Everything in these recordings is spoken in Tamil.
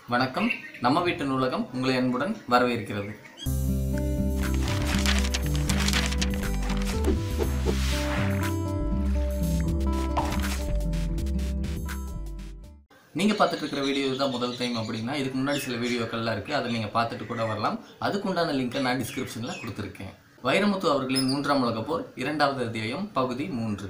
வணக்கம் நம்ம வீட்டு நூலகம் உங்களை அன்புடன் வரவேற்கிறது நீங்கள் பார்த்துட்டு இருக்கிற வீடியோ இதுதான் முதல் டைம் அப்படின்னா இதுக்கு முன்னாடி சில வீடியோக்கள்லாம் இருக்குது அதை நீங்கள் பார்த்துட்டு கூட வரலாம் அதுக்குண்டான லிங்கை நான் டிஸ்கிரிப்ஷனில் கொடுத்துருக்கேன் வைரமுத்து அவர்களின் மூன்றாம் உலகப் போர் இரண்டாவது அத்தியாயம் பகுதி மூன்று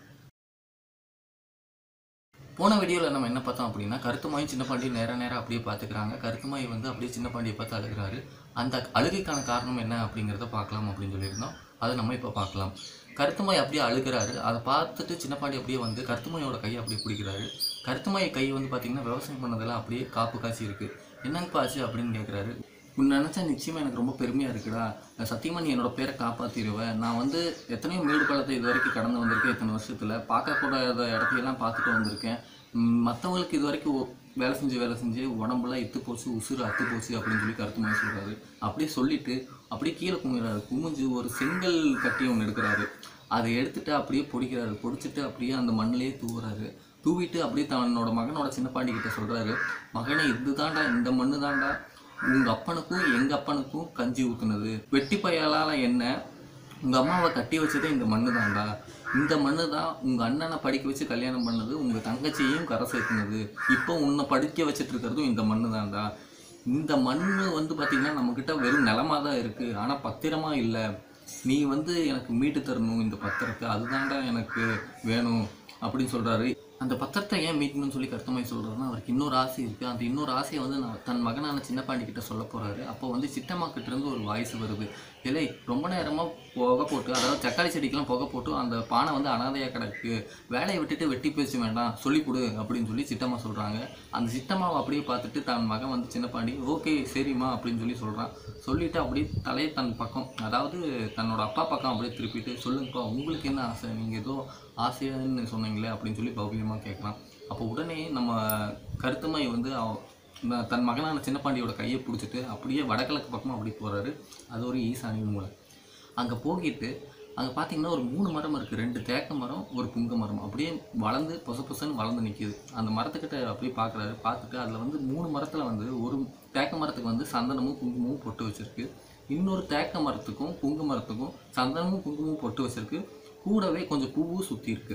போன வீடியோவில் நம்ம என்ன பார்த்தோம் அப்படின்னா கருத்துமாயும் சின்ன பாண்டி நேர நேரம் அப்படியே பார்த்துக்கிறாங்க கருத்துமாய் வந்து அப்படியே சின்ன பாண்டியை பார்த்து அழுகிறாரு அந்த அழுகைக்கான காரணம் என்ன அப்படிங்கிறத பார்க்கலாம் அப்படின்னு சொல்லியிருந்தோம் அதை நம்ம இப்போ பார்க்கலாம் கருத்துமாய் அப்படியே அழுகிறாரு அதை பார்த்துட்டு சின்ன பாண்டி அப்படியே வந்து கருத்துமாயோட கையை அப்படியே பிடிக்கிறாரு கருத்துமாய் கை வந்து பார்த்திங்கன்னா விவசாயம் பண்ணதெல்லாம் அப்படியே காப்பு காய்ச்சி இருக்குது என்னங்கப்பா ஆச்சு அப்படின்னு கேட்குறாரு உன்னை நினச்சா நிச்சயமாக எனக்கு ரொம்ப பெருமையாக இருக்குடா சத்தியமாக நீ என்னோட பேரை காப்பாற்றிடுவேன் நான் வந்து எத்தனையோ மேடு பள்ளத்தை இது வரைக்கும் கடந்து வந்திருக்கேன் இத்தனை வருஷத்தில் பார்க்கக்கூடாத இடத்தையெல்லாம் பார்த்துட்டு வந்திருக்கேன் மற்றவங்களுக்கு இது வரைக்கும் ஒ- வேலை செஞ்சு வேலை செஞ்சு உடம்புலாம் இத்து போச்சு உசுறு அத்து போச்சு அப்படின்னு சொல்லி கருத்து மாதிரி சொல்கிறாரு அப்படியே சொல்லிட்டு அப்படியே கீழே குமிறாரு குமிஞ்சு ஒரு செங்கல் கட்டி ஒன்று எடுக்கிறாரு அதை எடுத்துட்டு அப்படியே பொடிக்கிறாரு பொடிச்சிட்டு அப்படியே அந்த மண்ணிலேயே தூவுறாரு தூவிட்டு அப்படியே தன்னோட மகனோட சின்ன பாண்டி கிட்ட சொல்கிறாரு மகனே இதுதான்டா இந்த மண்ணு தான்டா உங்கள் அப்பனுக்கும் எங்கள் அப்பனுக்கும் கஞ்சி ஊற்றுனது வெட்டி பயலால் என்ன உங்கள் அம்மாவை கட்டி வச்சதே இந்த மண்ணு தான்டா இந்த மண்ணு தான் உங்கள் அண்ணனை படிக்க வச்சு கல்யாணம் பண்ணது உங்கள் தங்கச்சியையும் கரை சேர்த்துனது இப்போ உன்னை படிக்க வச்சுட்டு இருக்கிறதும் இந்த மண்ணு தான்டா இந்த மண் வந்து பார்த்திங்கன்னா நம்மக்கிட்ட வெறும் நிலமா தான் இருக்குது ஆனால் பத்திரமா இல்லை நீ வந்து எனக்கு மீட்டு தரணும் இந்த பத்திரத்தை அதுதான்டா எனக்கு வேணும் அப்படின்னு சொல்கிறாரு அந்த பத்திரத்தை ஏன் மீட்கணும்னு சொல்லி கருத்தமாய் சொல்கிறாருன்னா அவருக்கு இன்னொரு ஆசை இருக்குது அந்த இன்னொரு ஆசையை வந்து நான் தன் மகனான சின்னப்பாண்டி கிட்ட சொல்ல போகிறாரு அப்போ வந்து சித்தம்மா கிட்ட இருந்து ஒரு வாய்ஸ் வருது இல்லை ரொம்ப நேரமாக புகை போட்டு அதாவது தக்காளி செடிக்கெல்லாம் புகை போட்டு அந்த பானை வந்து அனாதையாக கிடக்கு வேலையை விட்டுட்டு வெட்டி பேச வேண்டாம் சொல்லி கொடு அப்படின்னு சொல்லி சித்தம்மா சொல்கிறாங்க அந்த சித்தம்மாவை அப்படியே பார்த்துட்டு தன் மகன் வந்து சின்னப்பாண்டி ஓகே சரிம்மா அப்படின்னு சொல்லி சொல்கிறான் சொல்லிட்டு அப்படியே தலையை தன் பக்கம் அதாவது தன்னோட அப்பா பக்கம் அப்படியே திருப்பிட்டு சொல்லுங்கப்பா உங்களுக்கு என்ன ஆசை நீங்கள் ஏதோ ஆசையான்னு சொன்னீங்களே அப்படின்னு சொல்லி பௌவியமாக கேட்கலாம் அப்போ உடனே நம்ம கருத்துமாய் வந்து அவ- ந- தன் மகனான சின்னப்பாண்டியோட கையை பிடிச்சிட்டு அப்படியே வடகிழக்கு பக்கமாக அப்படி போகிறாரு அது ஒரு ஈசானி மூலை அங்கே போகிட்டு அங்கே பார்த்தீங்கன்னா ஒரு மூணு மரம் இருக்குது ரெண்டு தேக்க மரம் ஒரு புங்க மரம் அப்படியே வளர்ந்து பொச பொசன்னு வளர்ந்து நிற்கிது அந்த மரத்துக்கிட்ட அப்படியே பார்க்குறாரு பார்த்துட்டு அதில் வந்து மூணு மரத்தில் வந்து ஒரு தேக்க மரத்துக்கு வந்து சந்தனமும் குங்குமமும் பொட்டு வச்சிருக்கு இன்னொரு தேக்க மரத்துக்கும் புங்க மரத்துக்கும் சந்தனமும் குங்குமமும் பொட்டு வச்சிருக்கு கூடவே கொஞ்சம் பூவும் சுற்றி இருக்கு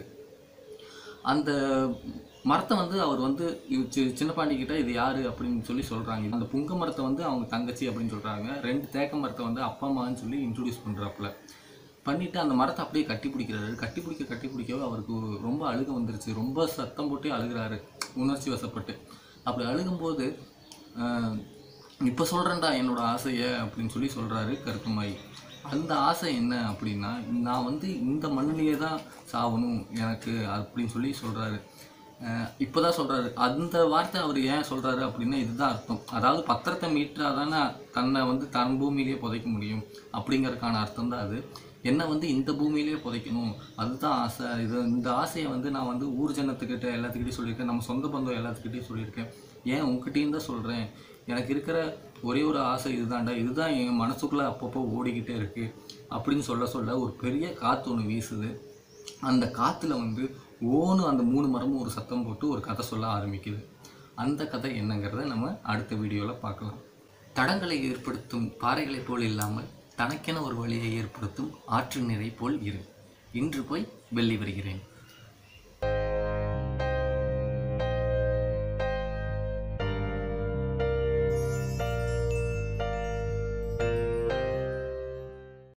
அந்த மரத்தை வந்து அவர் வந்து இவ- சி- சின்னப்பாண்டி கிட்ட இது யாரு அப்படின்னு சொல்லி சொல்றாங்க அந்த புங்க மரத்தை வந்து அவங்க தங்கச்சி அப்படின்னு சொல்றாங்க ரெண்டு தேக்க மரத்தை வந்து அப்பா அம்மான்னு சொல்லி இன்ட்ரடியூஸ் பண்றாப்புல பண்ணிட்டு அந்த மரத்தை அப்படியே கட்டி பிடிக்கிறாரு கட்டி பிடிக்க கட்டி பிடிக்கவே அவருக்கு ஒரு- ரொம்ப அழுக வந்துருச்சு ரொம்ப சத்தம் போட்டு அழுகிறாரு உணர்ச்சி வசப்பட்டு அப்படி அழுகும்போது ஆஹ், இப்போ சொல்கிறேன்டா என்னோட ஆசையை அப்படின்னு சொல்லி சொல்கிறாரு கருத்துமாய் அந்த ஆசை என்ன அப்படின்னா நான் வந்து இந்த மண்ணிலேயே தான் சாவணும் எனக்கு அப்படின்னு சொல்லி சொல்கிறாரு இப்போ தான் சொல்கிறாரு அந்த வார்த்தை அவர் ஏன் சொல்கிறாரு அப்படின்னா இதுதான் அர்த்தம் அதாவது பத்திரத்தை மீட்டா தானே தன்னை வந்து தன் பூமியிலேயே புதைக்க முடியும் அப்படிங்கறதுக்கான அர்த்தம் தான் அது என்னை வந்து இந்த பூமியிலேயே புதைக்கணும் அதுதான் ஆசை இது இந்த ஆசையை வந்து நான் வந்து ஊர் ஜனத்துக்கிட்ட எல்லாத்துக்கிட்டையும் சொல்லியிருக்கேன் நம்ம சொந்த பந்தம் எல்லாத்துக்கிட்டையும் சொல்லியிருக்கேன் ஏன் உங்ககிட்டயும் தான் சொல்கிறேன் எனக்கு இருக்கிற ஒரே ஒரு ஆசை இதுதான்டா இதுதான் என் மனசுக்குள்ளே அப்பப்போ ஓடிக்கிட்டே இருக்குது அப்படின்னு சொல்ல சொல்ல ஒரு பெரிய காற்று ஒன்று வீசுது அந்த காற்றுல வந்து ஓன்னு அந்த மூணு மரமும் ஒரு சத்தம் போட்டு ஒரு கதை சொல்ல ஆரம்பிக்குது அந்த கதை என்னங்கிறத நம்ம அடுத்த வீடியோவில் பார்க்கலாம் தடங்களை ஏற்படுத்தும் பாறைகளைப் போல் இல்லாமல் தனக்கென ஒரு வழியை ஏற்படுத்தும் ஆற்று நிறை போல் இரு இன்று போய் வெள்ளி வருகிறேன்